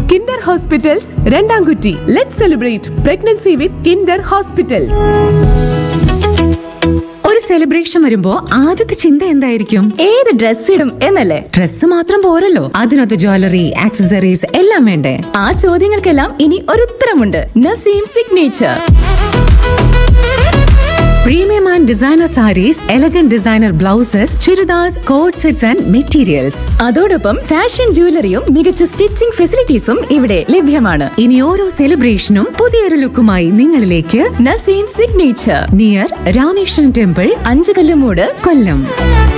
Kinder hospitals Randamkutty let celebrate pregnancy with Kinder hospitals ഒരു celebration വരുമ്പോ ആദ്യത്തെ ചിന്ത എന്തായിരിക്കും ഏത് ഡ്രസ് ഇടും എന്നല്ലേ ഡ്രസ്സ് മാത്രം പോരല്ലോ അതിനകത്ത് ജ്വല്ലറി ആക്സസറീസ് എല്ലാം വേണ്ടേ ആ ചോദ്യങ്ങൾക്കെല്ലാം ഇനി ഒരു ഉത്തരമുണ്ട് Naseem signature premium and designer saris elegant designer blouses churidars code sets and materials അതോടൊപ്പം ഫാഷൻ ജ്വല്ലറിയും മികച്ച സ്റ്റിച്ചിംഗ് ഫെസിലിറ്റീസും ഇവിടെ ലഭ്യമാണ് ഇനി ഓരോ സെലിബ്രേഷനും പുതിയൊരു ലുക്കുമായി നിങ്ങളിലേക്ക് Naseem signature near Rameswaran temple അഞ്ചു കല്ലുമൂട് കൊല്ലം